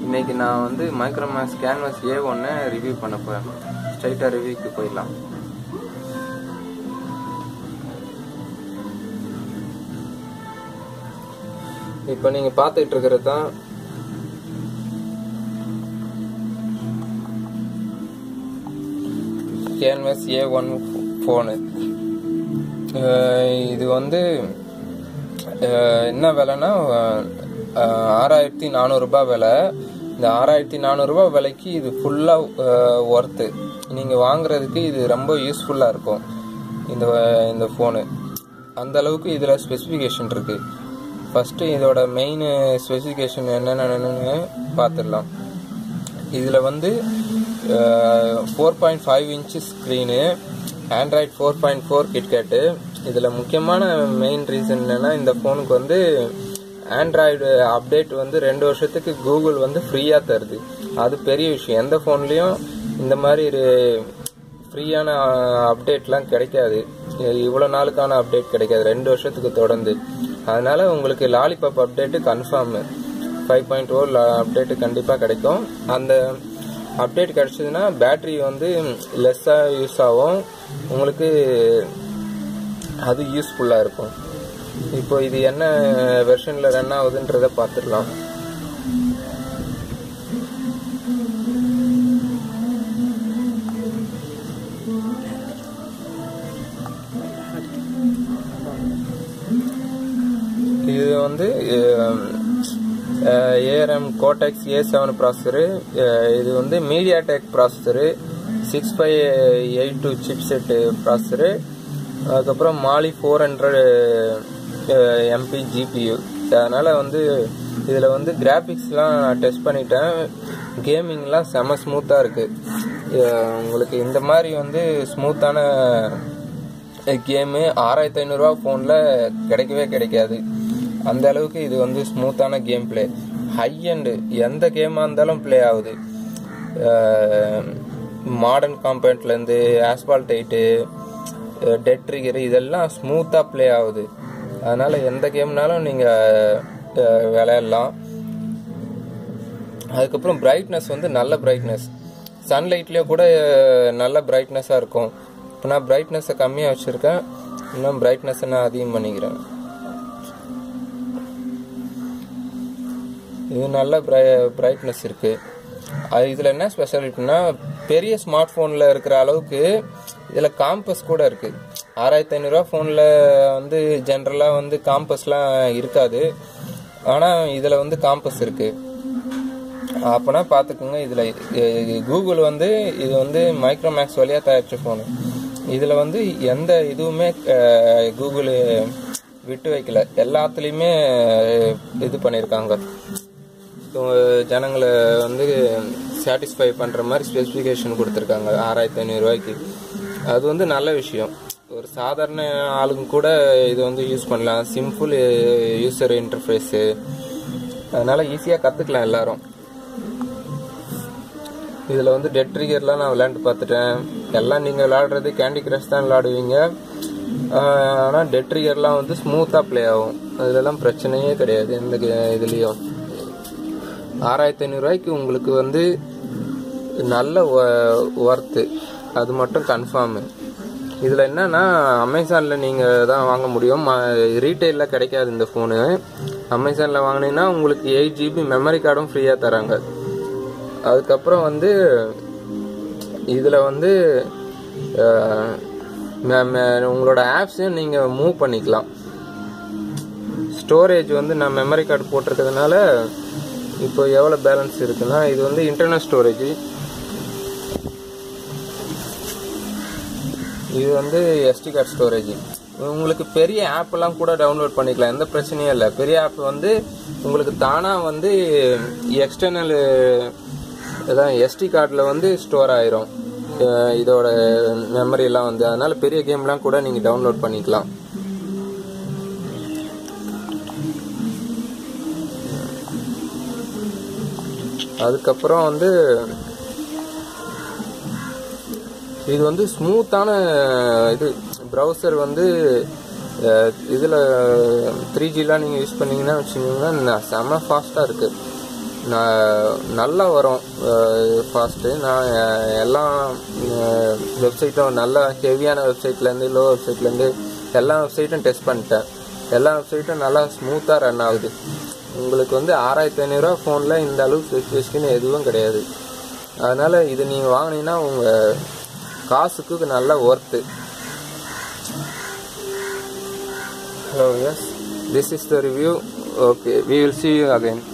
இன்னைக்கு நான் வந்து மைக்ரோமேக்ஸ் கேன்வாஸ் ஏ ஒன்று ரிவ்யூ பண்ண போகிறேன் ஸ்ட்ரைட்டாக ரிவ்யூக்கு போயிடலாம் இப்போ நீங்கள் பார்த்துட்டு இருக்கிறது தான் கேன்வாஸ் ஏ ஒன் ஃபோனு இது வந்து அஹ், என்ன விலைன்னா அஹ், ஆறாயிரத்தி நானூறுரூபா விலை இந்த ஆறாயிரத்தி நானூறுரூபா விலைக்கு இது ஃபுல்லாக ஒர்த்து நீங்கள் வாங்குறதுக்கு இது ரொம்ப யூஸ்ஃபுல்லாக இருக்கும் இந்த இந்த ஃபோனு அந்த அளவுக்கு இதில் ஸ்பெசிஃபிகேஷன் இருக்குது ஃபஸ்ட்டு இதோட மெயின் ஸ்பெசிஃபிகேஷன் என்னென்னு பார்த்துடலாம் இதில் வந்து four point five inch screen Android four point four KitKat இதில் முக்கியமான மெயின் ரீசன் என்னென்னா இந்த ஃபோனுக்கு வந்து ஆண்ட்ராய்டு அப்டேட் வந்து ரெண்டு வருஷத்துக்கு கூகுள் வந்து ஃப்ரீயாக தருது அது பெரிய விஷயம் எந்த ஃபோன்லேயும் இந்த மாதிரி ஃப்ரீயான அப்டேட்லாம் கிடைக்காது இவ்வளோ நாளுக்கான அப்டேட் கிடைக்காது ரெண்டு வருஷத்துக்கு தொடர்ந்து அதனால உங்களுக்கு Lollipop update confirm five point o update கண்டிப்பாக கிடைக்கும் அந்த அப்டேட் கிடைச்சதுன்னா பேட்டரி வந்து லெஸ்ஸாக யூஸ் ஆகும் உங்களுக்கு அது யூஸ்ஃபுல்லாக இருக்கும் இப்போ இது என்ன வெர்ஷனில் ரன் ஆகுதுன்றத பார்த்துடலாம் இது வந்து ARM Cortex A seven processor இது வந்து MediaTek processor six five eight two chipset processor அதுக்கப்புறம் Mali four hundred MP GPU அதனால் வந்து இதில் வந்து கிராஃபிக்ஸ்லாம் நான் டெஸ்ட் பண்ணிட்டேன் கேமிங்லாம் செம ஸ்மூத்தாக இருக்குது உங்களுக்கு இந்த மாதிரி வந்து ஸ்மூத்தான கேமு ஆறாயிரத்தி ஐநூறுரூவா ஃபோனில் கிடைக்கவே கிடைக்காது அந்த அளவுக்கு இது வந்து ஸ்மூத்தான கேம் பிளே ஹை அண்டு எந்த கேமாக இருந்தாலும் ப்ளே ஆகுது மாடர்ன் காம்பேண்ட்லேருந்து ஆஸ்பால்ட் எயிட்டு டெட் ட்ரிகர் இதெல்லாம் ஸ்மூத்தாக ப்ளே ஆகுது அதனால் எந்த கேம்னாலும் நீங்கள் விளையாடலாம் அதுக்கப்புறம் பிரைட்னஸ் வந்து நல்ல பிரைட்னஸ் சன்லைட்லேயே கூட நல்ல பிரைட்னஸாக இருக்கும் இப்போ நான் பிரைட்னஸை கம்மியாக வச்சுருக்கேன் இன்னும் பிரைட்னஸை நான் அதிகம் பண்ணிக்கிறேன் இது நல்ல பிரை பிரைட்னஸ் இருக்குது இதில் என்ன ஸ்பெஷாலிட்டினா பெரிய ஸ்மார்ட் ஃபோனில் இருக்கிற அளவுக்கு இதில் காம்பஸ் கூட இருக்குது ஆறாயிரத்தி ஐநூறுரூவா ஃபோனில் வந்து ஜென்ரலாக வந்து காம்பஸ்லாம் இருக்காது ஆனால் இதில் வந்து காம்பஸ் இருக்குது அப்போனா பார்த்துக்குங்க இதில் கூகுள் வந்து இது வந்து மைக்ரோமேக்ஸ் வழியாக தயாரித்த ஃபோனு இதில் வந்து எந்த இதுவுமே கூகுள் விட்டு வைக்கல எல்லாத்துலேயுமே இது பண்ணியிருக்காங்க ஜனங்களை வந்து சாட்டிஸ்ஃபை பண்ணுற மாதிரி ஸ்பெசிஃபிகேஷன் கொடுத்துருக்காங்க ஆறாயிரத்தி ஐநூறுரூவாய்க்கு அது வந்து நல்ல விஷயம் ஒரு சாதாரண ஆளுங்க கூட இது வந்து யூஸ் பண்ணலாம் சிம்பிள் யூசர் இன்டர்ஃபேஸு அதனால் ஈஸியாக கற்றுக்கலாம் எல்லாரும் இதில் வந்து டெட் ட்ரிகர்லாம் நான் விளையாண்டு பார்த்துட்டேன் எல்லாம் நீங்கள் விளையாடுறது கேண்டி கிரஷ் தான் விளையாடுவீங்க ஆனால் டெட் ட்ரிகர்லாம் வந்து ஸ்மூத்தாக ப்ளே ஆகும் அதிலலாம் பிரச்சனையே கிடையாது எந்த இதுலேயும் ஆறாயிரத்தி ஐநூறுரூவாய்க்கு உங்களுக்கு வந்து நல்ல ஒர்த்து அது மட்டும் கன்ஃபார்மு இதில் என்னன்னா அமேசானில் நீங்கள் தான் வாங்க முடியும் ரீட்டெயிலில் கிடைக்காது இந்த ஃபோனு அமேசானில் வாங்கினீங்கன்னா உங்களுக்கு எயிட் ஜிபி மெமரி கார்டும் ஃப்ரீயாக தராங்க அதுக்கப்புறம் வந்து இதில் வந்து உங்களோட ஆப்ஸையும் நீங்கள் மூவ் பண்ணிக்கலாம் ஸ்டோரேஜ் வந்து நான் மெமரி கார்டு போட்டிருக்கிறதுனால இப்போ எவ்வளோ பேலன்ஸ் இருக்குன்னா இது வந்து இன்டர்னல் ஸ்டோரேஜ் இது வந்து எஸ்டி கார்டு ஸ்டோரேஜ் உங்களுக்கு பெரிய ஆப்பெல்லாம் கூட டவுன்லோட் பண்ணிக்கலாம் எந்த பிரச்சனையும் இல்லை பெரிய ஆப் வந்து உங்களுக்கு தானாக வந்து எக்ஸ்டர்னல் இதான் எஸ்டி கார்டில் வந்து ஸ்டோர் ஆயிரும் இதோட மெமரிலாம் வந்து அதனால பெரிய கேம்லாம் கூட நீங்கள் டவுன்லோட் பண்ணிக்கலாம் அதுக்கப்புறம் வந்து இது வந்து ஸ்மூத்தான இது ப்ரௌசர் வந்து இதில் த்ரீ ஜிலாம் நீங்கள் யூஸ் பண்ணீங்கன்னா வச்சுக்கோங்கன்னா செம்ம ஃபாஸ்ட்டாக இருக்குது நான் நல்லா வரும் ஃபாஸ்ட்டு நான் அஹ், எல்லா வெப்சைட்டும் நல்ல ஹெவியான வெப்சைட்லேருந்து லோ வெப்சைட்லேருந்து எல்லா வெப்சைட்டும் டெஸ்ட் பண்ணிட்டேன் எல்லா வெப்சைட்டும் நல்லா ஸ்மூத்தாக ரன் ஆகுது உங்களுக்கு வந்து ஆறாயிரத்தி ஐநூறுரூவா ஃபோனில் இந்த அளவு ஸ்பெசிஃபிகேஷன் எதுவும் கிடையாது அதனால் இது நீங்கள் வாங்கினீங்கன்னா உங்கள் காசுக்கு நல்ல worth hello yes this is the review okay we will see you again